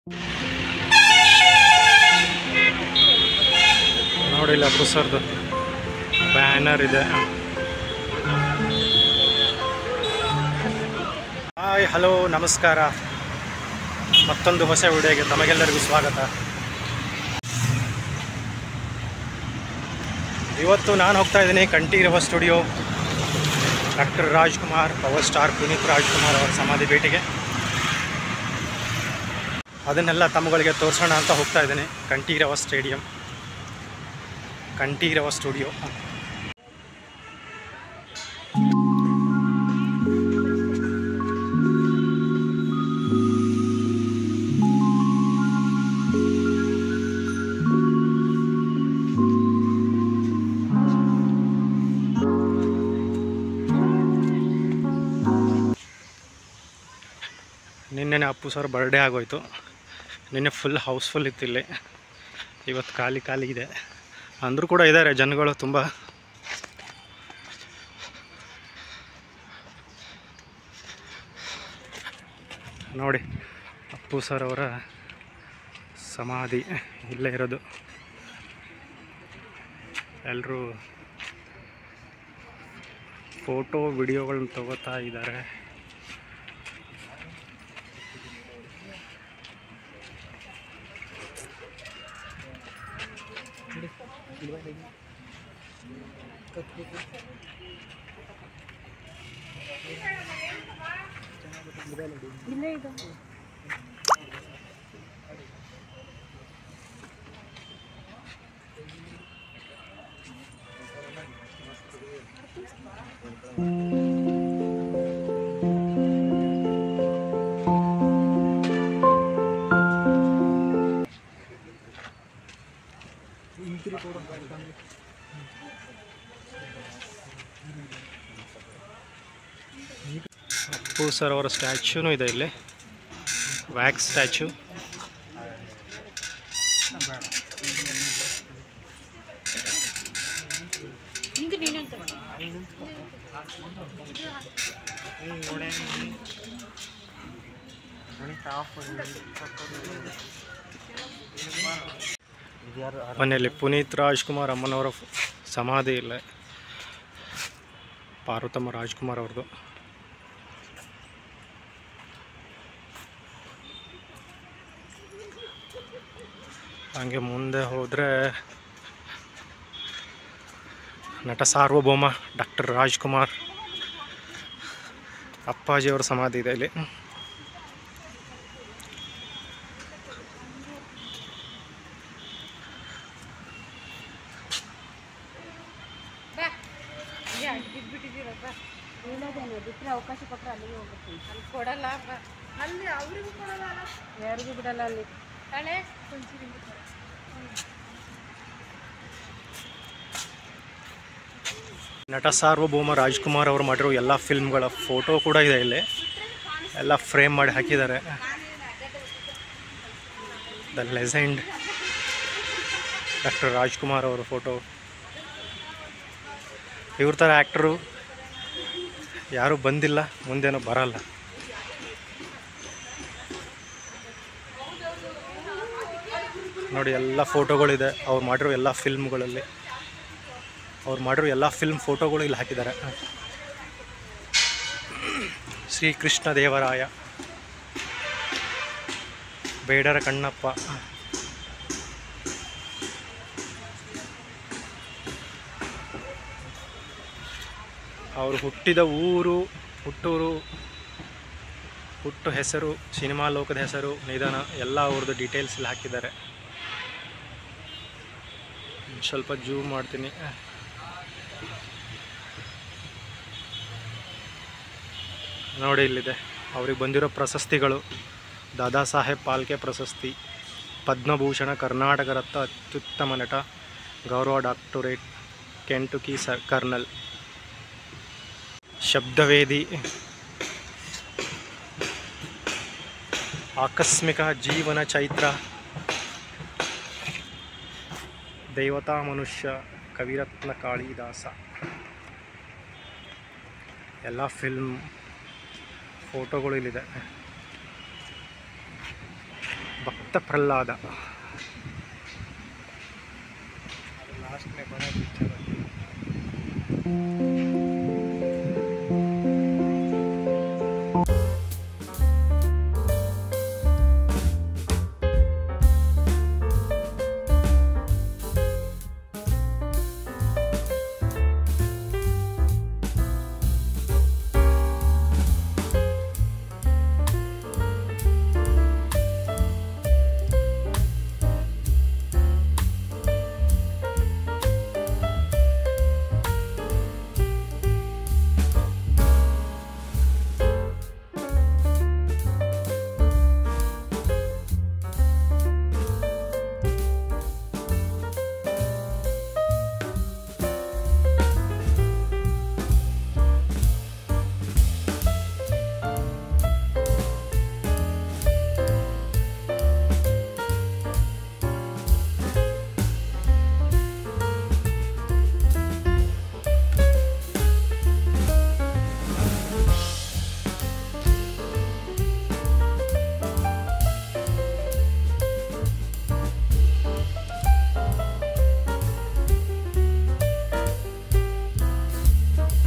ನೋಡಿ ಇಲ್ಲ ಸರ್ದು ಬ್ಯಾನರ್ ಇದೆ ಹಾಯ್ ಹಲೋ ನಮಸ್ಕಾರ ಮತ್ತೊಂದು ಹೊಸ ವಿಡಿಯೋಗೆ ತಮಗೆಲ್ಲರಿಗೂ ಸ್ವಾಗತ ಇವತ್ತು ನಾನು ಹೋಗ್ತಾ ಇದ್ದೀನಿ Kanteerava studio doctor Rajkumar power star Puneeth Rajkumar ಅವರ ಸಮಾಧಿ ಭೇಟಿಗೆ ಅದನ್ನೆಲ್ಲ ತಮ್ಮಗಳಿಗೆ ತೋರಿಸೋಣ ಅಂತ ಹೋಗ್ತಾ ಇದ್ದೀನಿ ಕಂಠೀರವ ಸ್ಟೇಡಿಯಂ ಕಂಠೀರವ ಸ್ಟುಡಿಯೋ ನಿನ್ನೆನೆ ಅಪ್ಪು ಸರ್ ಬರ್ಡೇ ಆಗೋಯ್ತು ನಿನ್ನೆ ಫುಲ್ ಹೌಸ್ಫುಲ್ ಇತ್ತು ಇಲ್ಲಿ ಇವತ್ತು ಖಾಲಿ ಖಾಲಿ ಇದೆ ಅಂದರೂ ಕೂಡ ಇದ್ದಾರೆ ಜನಗಳು ತುಂಬ ನೋಡಿ ಅಪ್ಪು ಸರ್ ಅವರ ಸಮಾಧಿ ಇಲ್ಲೇ ಇರೋದು ಎಲ್ಲರೂ ಫೋಟೋ ವಿಡಿಯೋಗಳನ್ನ ತಗೋತಾ ಇದ್ದಾರೆ ಅಪ್ಪು ಸರ್ ಅವರ ಸ್ಟ್ಯಾಚ್ಯೂನು ಇದೆ ಇಲ್ಲಿ ವ್ಯಾಕ್ಸ್ ಸ್ಟ್ಯಾಚ್ಯೂ ಮನೆಯಲ್ಲಿ ಪುನೀತ್ ರಾಜ್ಕುಮಾರ್ ಅಮ್ಮನವರ ಫ್- ಸಮಾಧಿ ಇಲ್ಲ ಪಾರ್ವತಮ್ಮ ರಾಜ್ಕುಮಾರ್ ಅವ್ರದ್ದು ಹಂಗೆ ಮುಂದೆ ಹೋದರೆ ನಟ ಸಾರ್ವಭೌಮ ಡಾಕ್ಟರ್ ರಾಜ್ಕುಮಾರ್ ಅಪ್ಪಾಜಿಯವರ ಸಮಾಧಿ ಇದೆ ಇಲ್ಲಿ ಹೇಳೋದೇನು ಬಿಟ್ಟರೆ ಅವಕಾಶ ಕೊಟ್ಟರೆ ಅಲ್ಲಿಗೆ ಹೋಗ್ಬೇಕು ಅಲ್ಲಿ ಕೊಡಲ್ಲ ಬ- ಅಲ್ಲಿ ಅವರಿಗೂ ಕೊಡಲ್ಲ ಅಲ್ಲ ಯಾರಿಗೂ ಬಿಡಲ್ಲ ಅಲ್ಲಿ ಹಳೆ ಕುಂಚಿರಿಂದ ನಟ ಸಾರ್ವಭೌಮ ರಾಜ್ಕುಮಾರ್ ಅವರು ಮಾಡಿರೋ ಎಲ್ಲ ಫಿಲ್ಮ್ಗಳ ಫೋಟೋ ಕೂಡ ಇದೆ ಇಲ್ಲಿ ಎಲ್ಲ ಫ್ರೇಮ್ ಮಾಡಿ ಹಾಕಿದ್ದಾರೆ ದ ಲೆಸೆಂಡ್ ಡಾಕ್ಟರ್ ರಾಜ್ಕುಮಾರ್ ಅವರ ಫೋಟೋ ಇವ್ರ ಥರ ಆ್ಯಕ್ಟರು ಯಾರೂ ಬಂದಿಲ್ಲ ಮುಂದೇನೂ ಬರಲ್ಲ ನೋಡಿ ಎಲ್ಲ ಫೋಟೋಗಳಿದೆ ಅವ್ರು ಮಾಡಿರೋ ಎಲ್ಲ ಫಿಲ್ಮ್ಗಳಲ್ಲಿ ಅವ್ರು ಮಾಡಿರೋ ಎಲ್ಲ ಫಿಲ್ಮ್ ಫೋಟೋಗಳು ಇಲ್ಲಿ ಹಾಕಿದ್ದಾರೆ ಶ್ರೀಕೃಷ್ಣ ದೇವರಾಯ ಬೇಡರ ಕಣ್ಣಪ್ಪ ಅವರು ಹುಟ್ಟಿದ ಊರು ಹುಟ್ಟೂರು ಹುಟ್ಟು ಹೆಸರು ಸಿನಿಮಾ ಲೋಕದ ಹೆಸರು ನಿಧನ ಎಲ್ಲ ಅವ್ರದ್ದು ಡೀಟೇಲ್ಸ್ ಇಲ್ಲಿ ಹಾಕಿದ್ದಾರೆ ಸ್ವಲ್ಪ ಜೂಮ್ ಮಾಡ್ತೀನಿ ನೋಡಿ ಇಲ್ಲಿದೆ ಅವ್ರಿಗೆ ಬಂದಿರೋ ಪ್ರಶಸ್ತಿಗಳು ದಾದಾ ಸಾಹೇಬ್ ಪಾಲ್ಕೆ ಪ್ರಶಸ್ತಿ ಪದ್ಮಭೂಷಣ ಕರ್ನಾಟಕ ರತ್ನ ಅತ್ಯುತ್ತಮ ನಟ ಗೌರವ doctorate Kentucky sir colonel Shabdavedhi Aakasmika Jeevana Chaitra ದೈವತಾ ಮನುಷ್ಯ ಕವಿರತ್ನ ಕಾಳಿದಾಸ ಎಲ್ಲ ಫಿಲ್ಮ್ ಫೋಟೋಗಳು ಇಲ್ಲಿದೆ ಭಕ್ತ ಪ್ರಹ್ಲಾದ ಲಾಸ್ಟ್ನೇ ಕೊನೆ ಪಿಕ್ಚರ್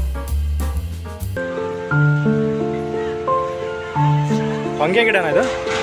ಹೊಂಗೆ ಗಿಡನ ಇದು